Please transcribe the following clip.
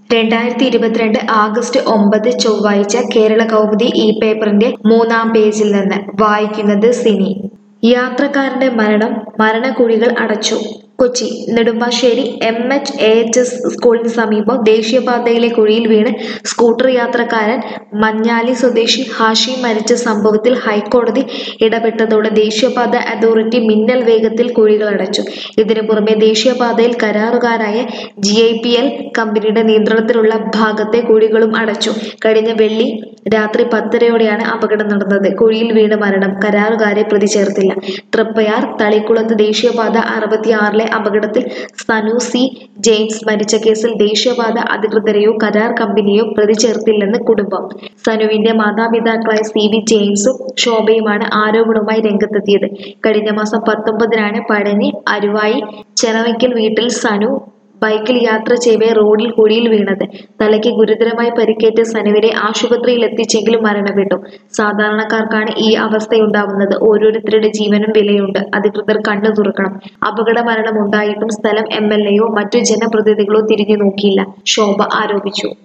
രണ്ടായിരത്തി ഇരുപത്തിരണ്ട് ആഗസ്റ്റ് ഒമ്പത് ചൊവ്വാഴ്ച കേരള കൗമുദി ഈ പേപ്പറിന്റെ മൂന്നാം പേജിൽ നിന്ന് വായിക്കുന്നത് സിനി യാത്രക്കാരന്റെ മരണം മരണക്കുഴികൾ അടച്ചു Kochi Nedumbassery M H A H S സ്കൂളിന് സമീപം ദേശീയപാതയിലെ കുഴിയിൽ വീണ് സ്കൂട്ടർ യാത്രക്കാരൻ മഞ്ഞാലി സ്വദേശി ഹാഷി മരിച്ച സംഭവത്തിൽ ഹൈക്കോടതി ഇടപെട്ടതോടെ ദേശീയപാത അതോറിറ്റി മിന്നൽ വേഗത്തിൽ കുഴികൾ അടച്ചു ഇതിനു പുറമെ ദേശീയപാതയിൽ കരാറുകാരായ ജി ഐ പി എൽ കമ്പനിയുടെ നിയന്ത്രണത്തിലുള്ള ഭാഗത്തെ കുഴികളും അടച്ചു കഴിഞ്ഞ വെള്ളി രാത്രി പത്തരയോടെയാണ് അപകടം നടന്നത് കുഴിയിൽ വീണ് മരണം കരാറുകാരെ പ്രതി ചേർത്തില്ല തൃപ്പയാർ തളിക്കുളത്ത് ദേശീയപാത അറുപത്തിയാറിലെ അപകടത്തിൽ സനു സി ജെയിംസ് മരിച്ച കേസിൽ ദേശീയപാത അധികൃതരെയോ കരാർ കമ്പനിയോ പ്രതി ചേർത്തില്ലെന്ന് കുടുംബം സനുവിന്റെ മാതാപിതാക്കളായ സി വി ജെയിംസും ശോഭയുമാണ് ആരോപണവുമായി രംഗത്തെത്തിയത് കഴിഞ്ഞ മാസം പത്തൊമ്പതിനാണ് പഴനി അരുവായി ചെനവയ്ക്കൽ വീട്ടിൽ സനു ബൈക്കിൽ യാത്ര ചെയ്യവേ റോഡിൽ കുഴിയിൽ വീണത് തലയ്ക്ക് ഗുരുതരമായി പരിക്കേറ്റ സനുവിനെ ആശുപത്രിയിൽ എത്തിച്ചെങ്കിലും മരണപ്പെട്ടു സാധാരണക്കാർക്കാണ് ഈ അവസ്ഥയുണ്ടാവുന്നത് ഓരോരുത്തരുടെ ജീവനും വിലയുണ്ട് അധികൃതർ കണ്ണു തുറക്കണം അപകട മരണം ഉണ്ടായിട്ടും സ്ഥലം എം എൽ എയോ മറ്റു ജനപ്രതിനിധികളോ തിരിഞ്ഞു നോക്കിയില്ല ശോഭ ആരോപിച്ചു